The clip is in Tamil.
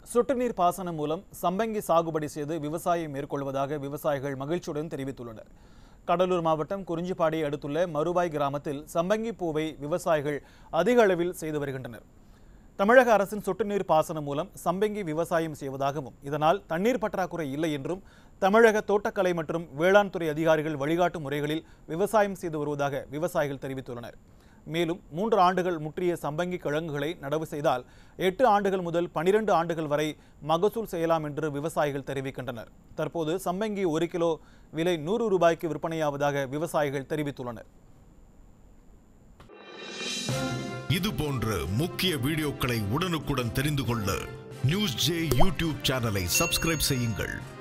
சொட்டுநீர் பாசனம் மூலம் சம்பங்கி சாகுபடி செய்து விவசாயம் மேற்கொள்வதாக விவசாயிகள் மகிழ்ச்சியுடன் தெரிவித்துள்ளனர் கடலூர் மாவட்டம் குறிஞ்சிப்பாடியை அடுத்துள்ள மறுவாய் கிராமத்தில் சம்பங்கி பூவை விவசாயிகள் அதிக அளவில் செய்து வருகின்றனர் தமிழக அரசின் சொட்டுநீர் பாசனம் மூலம் சம்பங்கி விவசாயம் செய்வதாகவும் இதனால் தண்ணீர் பற்றாக்குறை இல்லை என்றும் தமிழக தோட்டக்கலை மற்றும் வேளாண் துறை அதிகாரிகள் வழிகாட்டும் முறைகளில் விவசாயம் செய்து வருவதாக விவசாயிகள் தெரிவித்துள்ளனர் மேலும் மூன்று ஆண்டுகள் முற்றிய சம்பங்கி கிழங்குகளை நடவு செய்தால் எட்டு ஆண்டுகள் முதல் பனிரெண்டு ஆண்டுகள் வரை மகசூல் செய்யலாம் என்று விவசாயிகள் தெரிவிக்கின்றனர் தற்போது சம்பங்கி ஒரு கிலோ விலை நூறு ரூபாய்க்கு விற்பனையாவதாக விவசாயிகள் தெரிவித்துள்ளனர் இது போன்ற முக்கிய வீடியோக்களை உடனுக்குடன் தெரிந்து கொள்ள நியூஸ் ஜே யூடியூப் சேனலை சப்ஸ்கிரைப் செய்யுங்கள்